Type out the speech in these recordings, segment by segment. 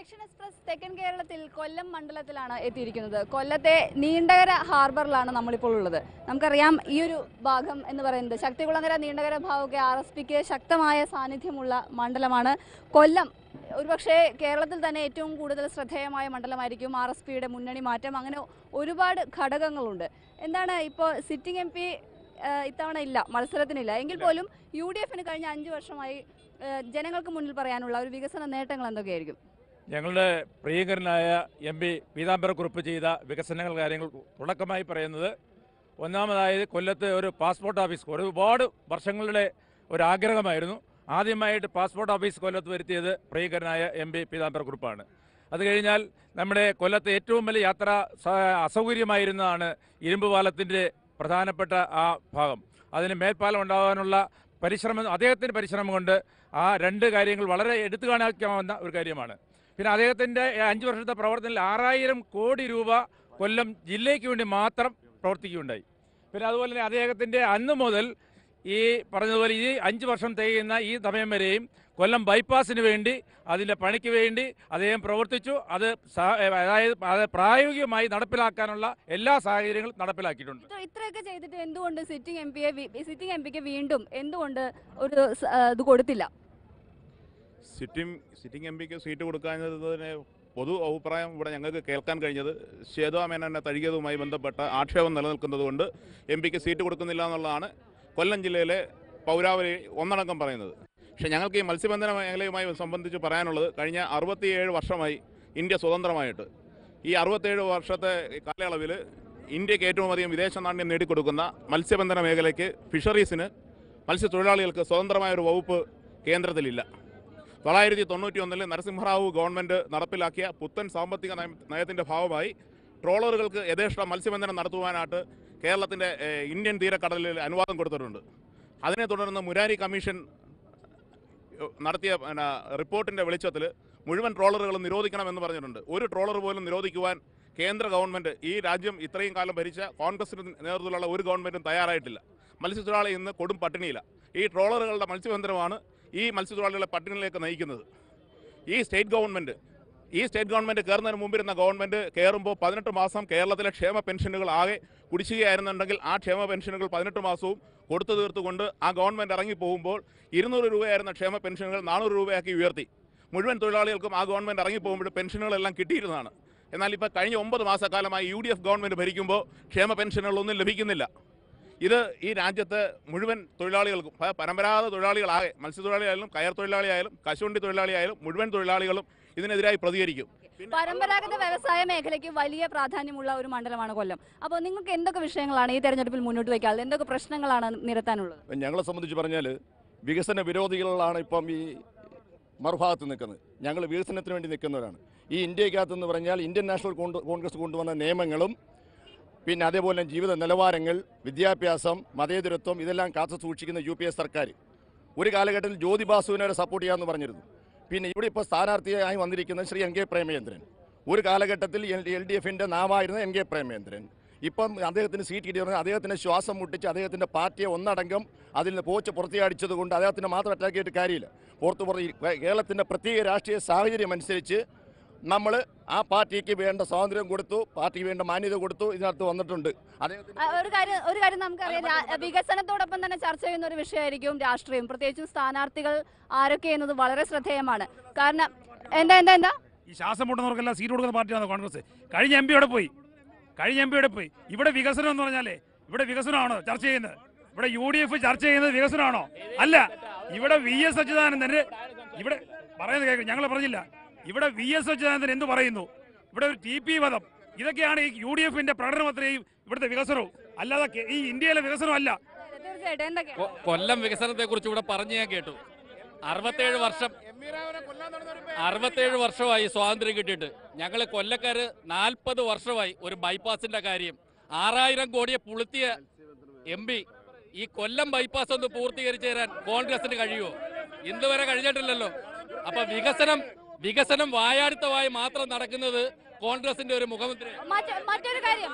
Connection express തെക്കൻ കേരളത്തിൽ കൊല്ലം മണ്ഡലത്തിലാണ് എത്തിയിരിക്കുന്നത് കൊല്ലത്തെ നീണ്ടകര ഹാർബറിലാണ് നമ്മളിപ്പോൾ ഉള്ളത് നമുക്കറിയാം ഈ ഒരു ഭാഗം എന്ന് പറയുന്നത് ശക്തികുളങ്ങര നീണ്ടകര ഭാഗമൊക്കെ ആർ എസ് പിക്ക് ശക്തമായ സാന്നിധ്യമുള്ള മണ്ഡലമാണ് കൊല്ലം ഒരുപക്ഷെ കേരളത്തിൽ തന്നെ ഏറ്റവും കൂടുതൽ ശ്രദ്ധേയമായ മണ്ഡലമായിരിക്കും ആർ എസ് പിയുടെ മുന്നണി മാറ്റം അങ്ങനെ ഒരുപാട് ഘടകങ്ങളുണ്ട് എന്താണ് ഇപ്പോൾ സിറ്റിംഗ് എം പി ഇത്തവണ ഇല്ല മത്സരത്തിനില്ല എങ്കിൽ പോലും യു ഡി എഫിന് കഴിഞ്ഞ അഞ്ച് വർഷമായി ഏഹ്, ജനങ്ങൾക്ക് മുന്നിൽ പറയാനുള്ള ഒരു വികസന നേട്ടങ്ങൾ എന്തൊക്കെയായിരിക്കും ഞങ്ങളുടെ പ്രിയങ്കരനായ എം പി പീതാംബരക്കുറിപ്പ് ചെയ്ത വികസനങ്ങൾ കാര്യങ്ങൾ തുടക്കമായി പറയുന്നത് ഒന്നാമതായത് കൊല്ലത്ത് ഒരു പാസ്പോർട്ട് ഓഫീസ് ഒരുപാട് വർഷങ്ങളുടെ ഒരു ആഗ്രഹമായിരുന്നു ആദ്യമായിട്ട് പാസ്പോർട്ട് ഓഫീസ് കൊല്ലത്ത് വരുത്തിയത് പ്രിയങ്കരനായ എം പി പീതാംബരക്കുറിപ്പാണ് അത് കഴിഞ്ഞാൽ നമ്മുടെ കൊല്ലത്തെ ഏറ്റവും വലിയ യാത്ര സ- അസൗകര്യമായിരുന്നതാണ് ഇരുമ്പ് പാലത്തിൻ്റെ പ്രധാനപ്പെട്ട ആ ഭാഗം അതിന് മേൽപ്പാലം ഉണ്ടാകാനുള്ള പരിശ്രമം അദ്ദേഹത്തിൻ്റെ പരിശ്രമം കൊണ്ട് ആ രണ്ട് കാര്യങ്ങൾ വളരെ എടുത്തു കാണിക്കാവുന്ന ഒരു കാര്യമാണ് പിന്നെ അദ്ദേഹത്തിൻ്റെ അഞ്ച് വർഷത്തെ പ്രവർത്തനത്തിൽ ആറായിരം കോടി രൂപ കൊല്ലം ജില്ലയ്ക്ക് വേണ്ടി മാത്രം പ്രവർത്തിക്കുകയുണ്ടായി പിന്നെ അതുപോലെ തന്നെ അദ്ദേഹത്തിൻ്റെ അന്ന് മുതൽ ഈ പറഞ്ഞതുപോലെ ഈ അഞ്ച് വർഷം തികയുന്ന ഈ സമയം വരെയും കൊല്ലം ബൈപ്പാസിന് വേണ്ടി അതിൻ്റെ പണിക്ക് വേണ്ടി അദ്ദേഹം പ്രവർത്തിച്ചു അത് സാ- അതായത് അത് പ്രായോഗികമായി നടപ്പിലാക്കാനുള്ള എല്ലാ സാഹചര്യങ്ങളും നടപ്പിലാക്കിയിട്ടുണ്ട് ഇത്ര- ഇത്രയൊക്കെ ചെയ്തിട്ട് എന്തുകൊണ്ട് സിറ്റിംഗ് എം പിയെ സിറ്റിംഗ് എം പിക്ക് വീണ്ടും എന്തുകൊണ്ട് ഒരു സ- ആ, ഇത് കൊടുത്തില്ല സിറ്റിംഗ് സിറ്റിംഗ് എം പിക്ക് സീറ്റ് കൊടുക്കാഞ്ഞതിന് പൊതു അഭിപ്രായം ഇവിടെ ഞങ്ങൾക്ക് കേൾക്കാൻ കഴിഞ്ഞത് ശ്വേതാ മേനോനെ തഴുകിയതുമായി ബന്ധപ്പെട്ട ആക്ഷേപം നിലനിൽക്കുന്നതുകൊണ്ട് എം പിക്ക് സീറ്റ് കൊടുക്കുന്നില്ല എന്നുള്ളതാണ് കൊല്ലം ജില്ലയിലെ പൗരാവലി ഒന്നടങ്കം പറയുന്നത് പക്ഷേ ഞങ്ങൾക്ക് ഈ മത്സ്യബന്ധന മേഖലയുമായി സംബന്ധിച്ച് പറയാനുള്ളത് കഴിഞ്ഞ അറുപത്തിയേഴ് വർഷമായി ഇന്ത്യ സ്വതന്ത്രമായിട്ട് ഈ അറുപത്തേഴ് വർഷത്തെ കാലയളവിൽ ഇന്ത്യക്ക് ഏറ്റവും അധികം വിദേശ നാണ്യം നേടിക്കൊടുക്കുന്ന മത്സ്യബന്ധന മേഖലയ്ക്ക് ഫിഷറീസിന് മത്സ്യത്തൊഴിലാളികൾക്ക് സ്വതന്ത്രമായ ഒരു വകുപ്പ് കേന്ദ്രത്തിലില്ല തൊള്ളായിരത്തി തൊണ്ണൂറ്റി ഒന്നിൽ നരസിംഹറാവു ഗവൺമെൻറ് നടപ്പിലാക്കിയ പുത്തൻ സാമ്പത്തിക നയം നയത്തിൻ്റെ ഭാഗമായി ട്രോളറുകൾക്ക് യഥേഷ്ട മത്സ്യബന്ധനം നടത്തുവാനായിട്ട് കേരളത്തിൻ്റെ ഏഹ്, ഇന്ത്യൻ തീരക്കടലിൽ അനുവാദം കൊടുത്തിട്ടുണ്ട് അതിനെ തുടർന്ന് മുരാരി കമ്മീഷൻ ഏഹ്, നടത്തിയ പിന്നെ, റിപ്പോർട്ടിൻ്റെ വെളിച്ചത്തിൽ മുഴുവൻ ട്രോളറുകളും നിരോധിക്കണമെന്ന് പറഞ്ഞിട്ടുണ്ട് ഒരു ട്രോളർ പോലും നിരോധിക്കുവാൻ കേന്ദ്ര ഗവൺമെൻറ് ഈ രാജ്യം ഇത്രയും കാലം ഭരിച്ച കോൺഗ്രസിന് നേതൃത്വത്തിലുള്ള ഒരു ഗവൺമെൻറ്റും തയ്യാറായിട്ടില്ല മത്സ്യത്തൊഴിലാളി ഇന്ന് കൊടും പട്ടിണിയില്ല ഈ ട്രോളറുകളുടെ മത്സ്യബന്ധനമാണ് ഈ മത്സ്യത്തൊഴിലാളികളെ പട്ടിണിയിലേക്ക് നയിക്കുന്നത് ഈ സ്റ്റേറ്റ് ഗവൺമെൻറ് ഈ സ്റ്റേറ്റ് ഗവൺമെൻറ് കയറുന്നതിന് മുമ്പിരുന്ന ഗവൺമെൻറ് കയറുമ്പോൾ പതിനെട്ട് മാസം കേരളത്തിലെ ക്ഷേമ പെൻഷനുകൾ ആകെ കുടിശ്ശികയായിരുന്നുണ്ടെങ്കിൽ ആ ക്ഷേമ പെൻഷനുകൾ പതിനെട്ട് മാസവും കൊടുത്തു തീർത്തുകൊണ്ട് ആ ഗവൺമെൻറ് ഇറങ്ങി പോകുമ്പോൾ ഇരുന്നൂറ് രൂപയായിരുന്ന ക്ഷേമ പെൻഷനുകൾ നാനൂറ് രൂപയാക്കി ഉയർത്തി മുഴുവൻ തൊഴിലാളികൾക്കും ആ ഗവൺമെൻറ് ഇറങ്ങി പോകുമ്പോൾ പെൻഷനുകളെല്ലാം കിട്ടിയിരുന്നതാണ് എന്നാൽ ഇപ്പോൾ കഴിഞ്ഞ ഒമ്പത് മാസക്കാലമായി യു ഡി എഫ് ഗവൺമെൻറ് ഭരിക്കുമ്പോൾ ക്ഷേമ പെൻഷനുകളൊന്നും ലഭിക്കുന്നില്ല ഇത് ഈ രാജ്യത്ത് മുഴുവൻ തൊഴിലാളികൾക്കും പ- പരമ്പരാഗത തൊഴിലാളികളാകെ മത്സ്യത്തൊഴിലാളിയായാലും കയർ തൊഴിലാളിയായാലും കശുവണ്ടി തൊഴിലാളിയായാലും മുഴുവൻ തൊഴിലാളികളും ഇതിനെതിരായി പ്രതികരിക്കും പരമ്പരാഗത വ്യവസായ മേഖലയ്ക്ക് വലിയ പ്രാധാന്യമുള്ള ഒരു മണ്ഡലമാണ് കൊല്ലം അപ്പോൾ നിങ്ങൾക്ക് എന്തൊക്കെ വിഷയങ്ങളാണ് ഈ തെരഞ്ഞെടുപ്പിൽ മുന്നോട്ട് വയ്ക്കാനുള്ളത് എന്തൊക്കെ പ്രശ്നങ്ങളാണ് നിരത്താനുള്ളത് ഞങ്ങളെ സംബന്ധിച്ച് പറഞ്ഞാൽ വികസന വിരോധികളാണ് ഇപ്പം ഈ മറുഭാഗത്ത് നിൽക്കുന്നത് ഞങ്ങൾ വികസനത്തിന് വേണ്ടി നിൽക്കുന്നവരാണ് ഈ ഇന്ത്യക്കകത്തെന്ന് പറഞ്ഞാൽ ഇന്ത്യൻ നാഷണൽ കോൺഗ്രസ് കോൺഗ്രസ് കൊണ്ടുവന്ന നിയമങ്ങളും പിന്നെ അതേപോലെ ജീവിത നിലവാരങ്ങൾ വിദ്യാഭ്യാസം മതേതരത്വം ഇതെല്ലാം കാത്തു സൂക്ഷിക്കുന്ന യു പി എ സർക്കാർ ഒരു കാലഘട്ടത്തിൽ ജ്യോതി ബാസുവിനെ സപ്പോർട്ട് ചെയ്യാമെന്ന് പറഞ്ഞിരുന്നു പിന്നെ ഇവിടെ ഇപ്പോൾ സ്ഥാനാർത്ഥിയായി വന്നിരിക്കുന്നത് ശ്രീ എൻ കെ പ്രേമചന്ദ്രൻ ഒരു കാലഘട്ടത്തിൽ എൽ ഡി എഫിൻ്റെ നാമായിരുന്ന എൻ കെ പ്രേമചന്ദ്രൻ ഇപ്പം അദ്ദേഹത്തിന് സീറ്റ് കിട്ടി പറഞ്ഞാൽ അദ്ദേഹത്തിൻ്റെ ശ്വാസം മുട്ടിച്ച് അദ്ദേഹത്തിൻ്റെ പാർട്ടിയെ ഒന്നടങ്കം അതിൽ നിന്ന് പോച്ച് പുറത്തിയടിച്ചത് കൊണ്ട് അദ്ദേഹത്തിന് മാത്രം അറ്റാക്ക് ചെയ്തിട്ട് കാര്യമില്ല പുറത്ത് പുറത്ത് കേരളത്തിൻ്റെ പ്രത്യേക രാഷ്ട്രീയ സാഹചര്യം അനുസരിച്ച് നമ്മൾ ആ പാർട്ടിക്ക് വേണ്ട സ്വാതന്ത്ര്യം കൊടുത്തു പാർട്ടിക്ക് വേണ്ട മാന്യത കൊടുത്തു ഇതിനകത്ത് വന്നിട്ടുണ്ട് അദ്ദേഹത്തിന് ആ, ഒരു കാര്യം ഒരു കാര്യം നമുക്കറിയാം രാ- വികസനത്തോടൊപ്പം തന്നെ ചർച്ച ചെയ്യുന്ന ഒരു വിഷയമായിരിക്കും രാഷ്ട്രീയം പ്രത്യേകിച്ചും സ്ഥാനാർത്ഥികൾ ആരൊക്കെ എന്നത് വളരെ ശ്രദ്ധേയമാണ് കാരണം എന്താ എന്താ എന്താ ഈ ശ്വാസം മുട്ടുന്നവർക്കെല്ലാം സീറ്റ് കൊടുക്കുന്ന പാർട്ടിയാണ് കോൺഗ്രസ് കഴിഞ്ഞ എം പിയോടെ പോയി കഴിഞ്ഞ എം പിയോടെ പോയി ഇവിടെ വികസനം എന്ന് പറഞ്ഞാലേ ഇവിടെ വികസനമാണോ ചർച്ച ചെയ്യുന്നത് ഇവിടെ യു ഡി എഫ് ചർച്ച ചെയ്യുന്നത് വികസനമാണോ അല്ല ഇവിടെ വി എസ് അച്യുതാനന്ദന് ഇവിടെ പറയുന്നത് കേൾക്കും ഞങ്ങൾ പറഞ്ഞില്ല ഇവിടെ വി എസ് അച്യുതാനന്ദൻ എന്ത് പറയുന്നു ഇവിടെ ഒരു ടി പി വധം ഇതൊക്കെയാണ് ഈ യു ഡി എഫിന്റെ പ്രകടനപത്രയും ഇവിടുത്തെ വികസനവും അല്ലാതെ കെ- ഈ ഇന്ത്യയിലെ വികസനമല്ല തീർച്ചയായിട്ടും എന്തൊക്കെയാണ് കൊ- കൊല്ലം വികസനത്തെ കുറിച്ച് ഇവിടെ പറഞ്ഞു ഞാൻ കേട്ടു അറുപത്തേഴ് വർഷം അറുപത്തേഴ് വർഷമായി സ്വാതന്ത്ര്യം കിട്ടിയിട്ട് ഞങ്ങൾ കൊല്ലക്കാര് നാൽപ്പത് വർഷമായി ഒരു ബൈപ്പാസിന്റെ കാര്യം ആറായിരം കോടിയെ പുളുത്തിയ എം പി ഈ കൊല്ലം ബൈപ്പാസ് ഒന്ന് പൂർത്തീകരിച്ചു തരാൻ കോൺഗ്രസിന് കഴിയുമോ ഇന്ന് വരെ കഴിഞ്ഞിട്ടില്ലല്ലോ അപ്പൊ വികസനം വികസനം വായാടിത്തമായി മാത്രം നടക്കുന്നത് കോൺഗ്രസിന്റെ ഒരു മുഖമുദ്ര മറ്റ് മറ്റൊരു കാര്യം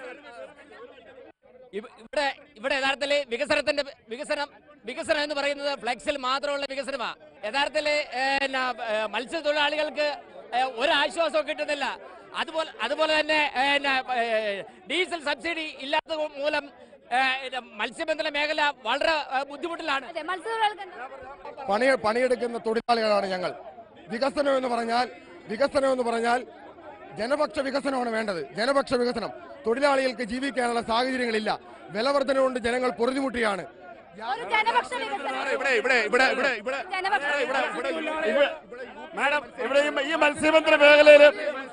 ഇവ- ഇവിടെ ഇവിടെ യഥാർത്ഥത്തിൽ വികസനത്തിന്റെ വികസനം വികസനം എന്ന് പറയുന്നത് ഫ്ലെക്സിൽ മാത്രമുള്ള വികസനമാണ് യഥാർത്ഥത്തിൽ മത്സ്യത്തൊഴിലാളികൾക്ക് ഏ, ഒരു ആശ്വാസവും കിട്ടുന്നില്ല അതുപോലെ അതുപോലെ തന്നെ ഏ, പിന്നെ, ഏ, ഡീസൽ സബ്സിഡി ഇല്ലാത്തത് മൂലം ഏ, ഇത് മത്സ്യബന്ധന മേഖല വളരെ ഏ, ബുദ്ധിമുട്ടിലാണ് അതെ മത്സ്യത്തൊഴിലാളികൾക്ക് എന്താ? പണി പണിയെടുക്കുന്ന തൊഴിലാളികളാണ് ഞങ്ങൾ വികസനം എന്ന് പറഞ്ഞാൽ വികസനം എന്ന് പറഞ്ഞാൽ ജനപക്ഷ വികസനമാണ് വേണ്ടത് ജനപക്ഷ വികസനം തൊഴിലാളികൾക്ക് ജീവിക്കാനുള്ള സാഹചര്യങ്ങളില്ല വിലവർദ്ധന കൊണ്ട് ജനങ്ങൾ പൊറുതിമുട്ടിയാണ് ഒരു ജനപക്ഷ വികസനം ഇവിടെ ഇവിടെ ഇവിടെ ഇവിടെ ഇവിടെ ജനപക്ഷ ഇവിടെ വികസനം. ഇവിടെ മാഡം ഇവിടെ ഈ- ഈ മത്സ്യബന്ധന മേഖലയിൽ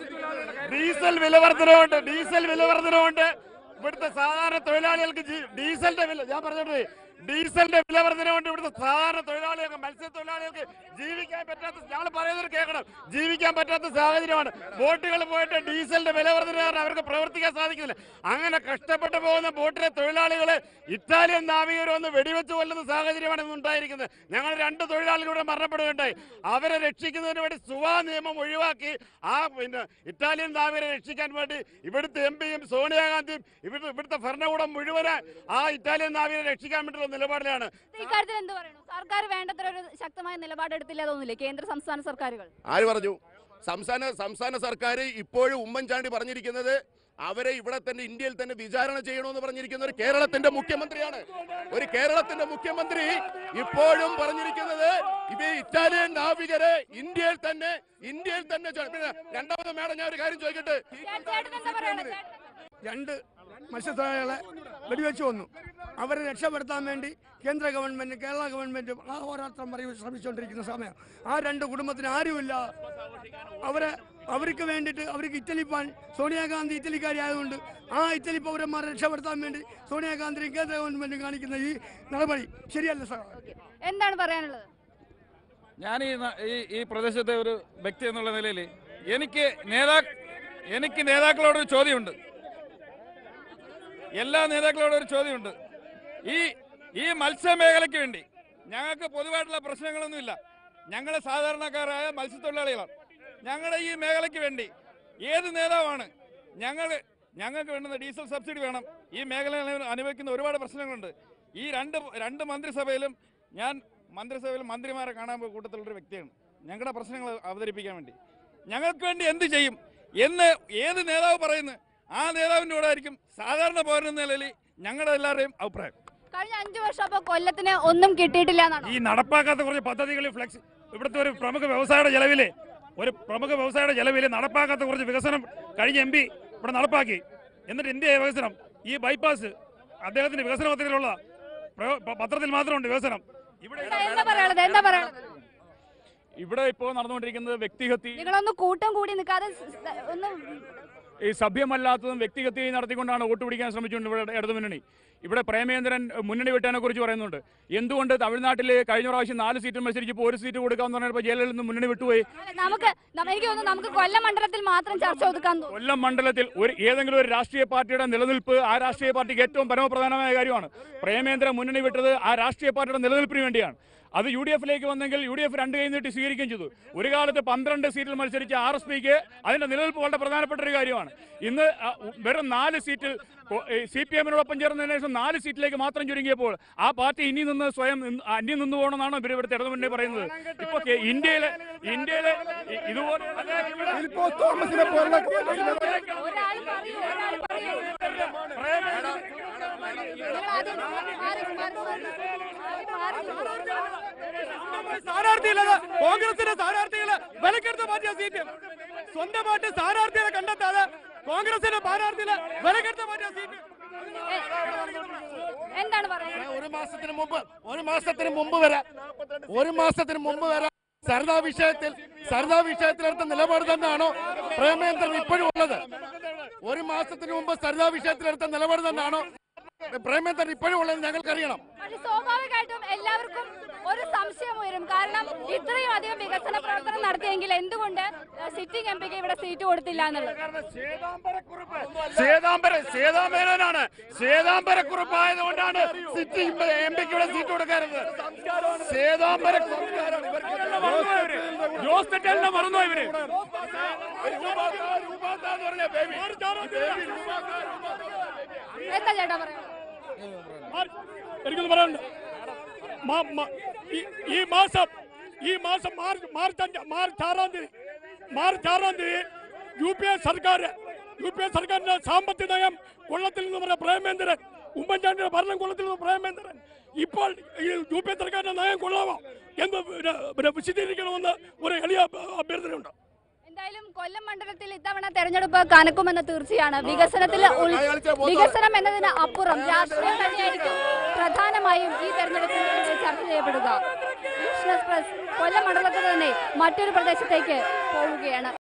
ഡീസൽ വിലവർദ്ധനമുണ്ട് ഡീസൽ വിലവർദ്ധനമുണ്ട് ഇവിടുത്തെ സാധാരണ തൊഴിലാളികൾക്ക് ജീ- ഡീസലിന്റെ വില ഞാൻ പറഞ്ഞോട്ടെ ഡീസലിന്റെ വില വർധനമുണ്ട് ഇവിടുത്തെ സാധാരണ തൊഴിലാളികൾക്ക് മത്സ്യത്തൊഴിലാളികൾക്ക് ജീവിക്കാൻ പറ്റാത്ത ഞങ്ങൾ പറയുന്നത് കേൾക്കണം ജീവിക്കാൻ പറ്റാത്ത സാഹചര്യമാണ് ബോട്ടുകൾ പോയിട്ട് ഡീസലിന്റെ വില വർധന കാരണം അവർക്ക് പ്രവർത്തിക്കാൻ സാധിക്കുന്നില്ല അങ്ങനെ കഷ്ടപ്പെട്ട് പോകുന്ന ബോട്ടിലെ തൊഴിലാളികളെ ഇറ്റാലിയൻ നാവികർ വന്ന് വെടിവെച്ച് കൊല്ലുന്ന സാഹചര്യമാണ് ഇന്ന് ഉണ്ടായിരിക്കുന്നത് ഞങ്ങൾ രണ്ട് തൊഴിലാളികളുടെ മരണപ്പെടുകയുണ്ടായി അവരെ രക്ഷിക്കുന്നതിന് വേണ്ടി സുവാ നിയമം ഒഴിവാക്കി ആ പിന്നെ ഇറ്റാലിയൻ നാവികരെ രക്ഷിക്കാൻ വേണ്ടി ഇവിടുത്തെ എം പിയും സോണിയാഗാന്ധിയും ഇവിടുത്തെ ഇവിടുത്തെ ഭരണകൂടം മുഴുവൻ ആ ഇറ്റാലിയൻ നാവികരെ രക്ഷിക്കാൻ വേണ്ടിയുള്ള നിലപാടിലാണ് ഇക്കാര്യത്തിൽ എന്ത് പറയുന്നു സർക്കാർ വേണ്ടത്ര ഒരു ശക്തമായ നിലപാടെടുത്തില്ല തോന്നില്ലേ കേന്ദ്ര സംസ്ഥാന സർക്കാരുകൾ ആര് പറഞ്ഞു സംസ്ഥാന സംസ്ഥാന സർക്കാർ ഇപ്പോഴും ഉമ്മൻചാണ്ടി പറഞ്ഞിരിക്കുന്നത് അവരെ ഇവിടെ തന്നെ ഇന്ത്യയിൽ തന്നെ വിചാരണ ചെയ്യണമെന്ന് പറഞ്ഞിരിക്കുന്ന ഒരു കേരളത്തിന്റെ മുഖ്യമന്ത്രിയാണ് ഒരു കേരളത്തിന്റെ മുഖ്യമന്ത്രി ഇപ്പോഴും പറഞ്ഞിരിക്കുന്നത് ഇത് ഇറ്റാലിയൻ നാവികരെ ഇന്ത്യയിൽ തന്നെ ഇന്ത്യയിൽ തന്നെ ചെ- പിന്നെ രണ്ടാമത് മേഡം ഞാൻ ഒരു കാര്യം ചോദിക്കട്ടെ ചേട്ടൻ എന്താ പറയുന്നത് ചേട്ടൻ രണ്ട് മത്സ്യത്തൊഴിലാളികളെ വെടിവെച്ച് കൊന്നു അവരെ രക്ഷപ്പെടുത്താൻ വേണ്ടി കേന്ദ്ര ഗവൺമെന്റ് കേരള ഗവൺമെന്റ് അഹോരാത്രം പറയും ശ്രമിച്ചുകൊണ്ടിരിക്കുന്ന സമയം ആ രണ്ട് കുടുംബത്തിന് ആരുമില്ല അവരെ അവർക്ക് വേണ്ടിയിട്ട് അവർക്ക് ഇറ്റലി പോകാൻ സോണിയാഗാന്ധി ഇറ്റലിക്കാരി ആയതുകൊണ്ട് ആ ഇറ്റലി പൗരന്മാരെ രക്ഷപ്പെടുത്താൻ വേണ്ടി സോണിയാഗാന്ധിയും കേന്ദ്ര ഗവൺമെന്റും കാണിക്കുന്ന ഈ നടപടി ശരിയല്ല സാർ എന്താണ് പറയാനുള്ളത് ഞാൻ ഈ ന- ഈ ഈ പ്രദേശത്തെ ഒരു വ്യക്തി എന്നുള്ള നിലയിൽ എനിക്ക് നേതാ എനിക്ക് നേതാക്കളോട് ഒരു ചോദ്യമുണ്ട് എല്ലാ നേതാക്കളോടും ഒരു ചോദ്യമുണ്ട് ഈ ഈ മത്സ്യമേഖലയ്ക്ക് വേണ്ടി ഞങ്ങൾക്ക് പൊതുവായിട്ടുള്ള പ്രശ്നങ്ങളൊന്നുമില്ല ഞങ്ങൾ സാധാരണക്കാരായ മത്സ്യത്തൊഴിലാളികളാണ് ഞങ്ങളുടെ ഈ മേഖലയ്ക്ക് വേണ്ടി ഏത് നേതാവാണ് ഞങ്ങൾ ഞങ്ങൾക്ക് വേണ്ടുന്ന ഡീസൽ സബ്സിഡി വേണം ഈ മേഖലയിൽ അനുഭവിക്കുന്ന ഒരുപാട് പ്രശ്നങ്ങളുണ്ട് ഈ രണ്ട് രണ്ട് മന്ത്രിസഭയിലും ഞാൻ മന്ത്രിസഭയിൽ മന്ത്രിമാരെ കാണാൻ പോയ കൂട്ടത്തിലുള്ള ഒരു വ്യക്തിയാണ് ഞങ്ങളുടെ പ്രശ്നങ്ങൾ അവതരിപ്പിക്കാൻ വേണ്ടി ഞങ്ങൾക്ക് വേണ്ടി എന്ത് ചെയ്യും എന്ന് ഏത് നേതാവ് പറയുന്നു ആ നേതാവിൻ്റെ കൂടെ ആയിരിക്കും സാധാരണ പൗരൻ എന്ന നിലയിൽ ഞങ്ങളുടെ എല്ലാവരുടെയും അഭിപ്രായം കഴിഞ്ഞ അഞ്ചു വർഷം അപ്പൊ കൊല്ലത്തിന് ഒന്നും കിട്ടിയിട്ടില്ല എന്നാണോ ഈ നടപ്പാക്കാത്ത കുറച്ച് പദ്ധതികൾ ഫ്ലെക്സ് ഇവിടുത്തെ ഒരു പ്രമുഖ വ്യവസായയുടെ ചെലവില് ഒരു പ്രമുഖ വ്യവസായയുടെ ചെലവില് നടപ്പാക്കാത്ത കുറച്ച് വികസനം കഴിഞ്ഞ എം പി ഇവിടെ നടപ്പാക്കി എന്നിട്ട് ഇന്ത്യ വികസനം ഈ ബൈപ്പാസ് അദ്ദേഹത്തിന്റെ വികസന പദ്ധതിയിലുള്ള പ്രയോ- പ- പത്രത്തിൽ മാത്രമുണ്ട് വികസനം ഇവിടെ എന്താ- എന്താ പറയാനുള്ളത് എന്താ പറയാനുള്ളത് ഇവിടെ ഇപ്പോൾ നടന്നുകൊണ്ടിരിക്കുന്നത് വ്യക്തിഹത്യ നിങ്ങളൊന്ന് കൂട്ടം കൂടി നിൽക്കാതെ സ് സ് ഒന്ന് ഈ സഭ്യമല്ലാത്തതും വ്യക്തിഹത്യയും നടത്തിക്കൊണ്ടാണ് വോട്ട് പിടിക്കാൻ ശ്രമിച്ചുകൊണ്ട് ഇവിടെ ഇടതുമുന്നണി ഇവിടെ പ്രേമേന്ദ്രൻ മുന്നണി വിട്ടതിനെ കുറിച്ച് പറയുന്നുണ്ട് എന്തുകൊണ്ട് തമിഴ്നാട്ടിൽ കഴിഞ്ഞ പ്രാവശ്യം നാല് സീറ്റ് മത്സരിച്ചപ്പോൾ ഒരു സീറ്റ് കൊടുക്കാന്ന് പറഞ്ഞപ്പോൾ ജയിലിൽ നിന്ന് മുന്നണി വിട്ടുപോയി അല്ല, നമുക്ക് നമ്മ- എനിക്ക് തോന്നുന്നു നമുക്ക് കൊല്ലം മണ്ഡലത്തിൽ മാത്രം ചർച്ച ഒതുക്കാൻ തോന്നുന്നു കൊല്ലം മണ്ഡലത്തിൽ ഒരു ഏതെങ്കിലും ഒരു രാഷ്ട്രീയ പാർട്ടിയുടെ നിലനിൽപ്പ് ആ രാഷ്ട്രീയ പാർട്ടിക്ക് ഏറ്റവും പരമപ്രധാനമായ കാര്യമാണ് പ്രേമേന്ദ്രൻ മുന്നണി വിട്ടത് ആ രാഷ്ട്രീയ പാർട്ടിയുടെ നിലനിൽപ്പിന് വേണ്ടിയാണ് അത് യു ഡി എഫിലേക്ക് വന്നെങ്കിൽ യു ഡി എഫ് രണ്ട് കൈ നീട്ടി സ്വീകരിക്കുകയും ചെയ്തു ഒരു കാലത്ത് പന്ത്രണ്ട് സീറ്റിൽ മത്സരിച്ച ആർ എസ് പിക്ക് അതിന്റെ നിലനിൽപ്പ് വളരെ പ്രധാനപ്പെട്ട ഒരു കാര്യമാണ് ഇന്ന് ആ, വെറും നാല് സീറ്റിൽ സി പി എമ്മിനോടൊപ്പം ചേർന്നതിന് ശേഷം നാല് സീറ്റിലേക്ക് മാത്രം ചുരുങ്ങിയപ്പോൾ ആ പാർട്ടി ഇനി നിന്ന് സ്വയം നിന്ന് അന്യം നിന്ന് പോകണമെന്നാണ് ഇവർ ഇവിടുത്തെ ഇടതുമുന്നണി പറയുന്നത് ഇപ്പൊ കേ- ഇന്ത്യയിലെ ഇന്ത്യയിലെ ഇ- ഇതുപോലെ ഒരാൾ പറയൂ ഒരാൾ പറയൂ നിങ്ങൾ ആദ്യം മാറി മാറി മാറി മാറി സ്ഥാനാർത്ഥിയില്ലത് കോൺഗ്രസിന്റെ സ്ഥാനാർത്ഥികള് വിലക്കെടുത്ത് മാറ്റിയ സീറ്റ് സ്വന്തമായിട്ട് സ്ഥാനാർത്ഥികളെ കണ്ടെത്താതെ കോൺഗ്രസിന്റെ സ്ഥാനാർത്ഥികളെ വിലക്കെടുത്ത് മാറ്റിയ സീറ്റ് എന്താണ് പറയുന്നത് ഒരു മാസത്തിന് മുമ്പ് ഒരു മാസത്തിന് മുമ്പ് വരെ ഒരു മാസത്തിന് മുമ്പ് വരെ സരദാ വിഷയത്തിൽ സരദാ വിഷയത്തിലെടുത്ത നിലപാട് തന്നെയാണോ പ്രേമേന്ദ്രൻ ഇപ്പോഴും ഉള്ളത് ഒരു മാസത്തിന് മുമ്പ് സരിതാ വിഷയത്തിലെടുത്ത നിലപാട് തന്നെയാണോ പ്രേമേന്ദ്രൻ ഇപ്പോഴും ഉള്ളത് ഞങ്ങൾക്കറിയണം പക്ഷെ സ്വാഭാവികമായിട്ടും എല്ലാവർക്കും ഒരു സംശയം ഉയരും കാരണം ഇത്രയും അധികം വികസന പ്രവർത്തനം നടത്തിയെങ്കിൽ എന്തുകൊണ്ട് സിറ്റിംഗ് എം പിക്ക് ഇവിടെ സീറ്റ് കൊടുത്തില്ല എന്നുള്ളത് സേതാംബര സേതാമേനോനാണ് സേതാംബരക്കുറിപ്പ് ആയതുകൊണ്ടാണ് സിറ്റി എം പിക്ക് ഇവിടെ സീറ്റ് കൊടുക്കരുത് സേതാംബര ജോസ് തെറ്റലിനെ മറന്നോ ഇവര് എന്താ ചേട്ടാ പറയുന്നത് എനിക്കൊന്ന് പറയാനുണ്ട് മാ- മാ- ഈ- ഈ മാസം ഈ മാസം മാർച്ച് മാർച്ച് അഞ്ച് മാർച്ച് ആറാം തീയതി മാർച്ച് ആറാം തീയതി യു പി എ സർക്കാർ യു പി എ സർക്കാരിന്റെ സാമ്പത്തിക നയം കൊള്ളത്തിൽ നിന്ന് പറഞ്ഞ പ്രേമേന്ദ്രൻ ഉമ്മൻചാണ്ടിയുടെ ഭരണം കൊള്ളത്തിൽ നിന്ന് പ്രേമേന്ദ്രൻ ഇപ്പോൾ ഈ യു പി എ സർക്കാരിന്റെ നയം കൊള്ളാമോ എന്ന് പിന്നെ പിന്നെ വിശദീകരിക്കണമെന്ന് ഒരു എളിയ അഭ്യർത്ഥനയുണ്ട് എന്തായാലും കൊല്ലം മണ്ഡലത്തിൽ ഇത്തവണ തെരഞ്ഞെടുപ്പ് കനക്കുമെന്ന് തീർച്ചയാണ് വികസനത്തിൽ ഉൾ- വികസനം എന്നതിന് അപ്പുറം രാഷ്ട്രീയം തന്നെയായിരിക്കും പ്രധാനമായും ഈ തെരഞ്ഞെടുപ്പിൽ ചർച്ച ചെയ്യപ്പെടുക ന്യൂസ് എക്സ്പ്രസ് കൊല്ലം മണ്ഡലത്തിൽ തന്നെ മറ്റൊരു പ്രദേശത്തേക്ക് പോവുകയാണ്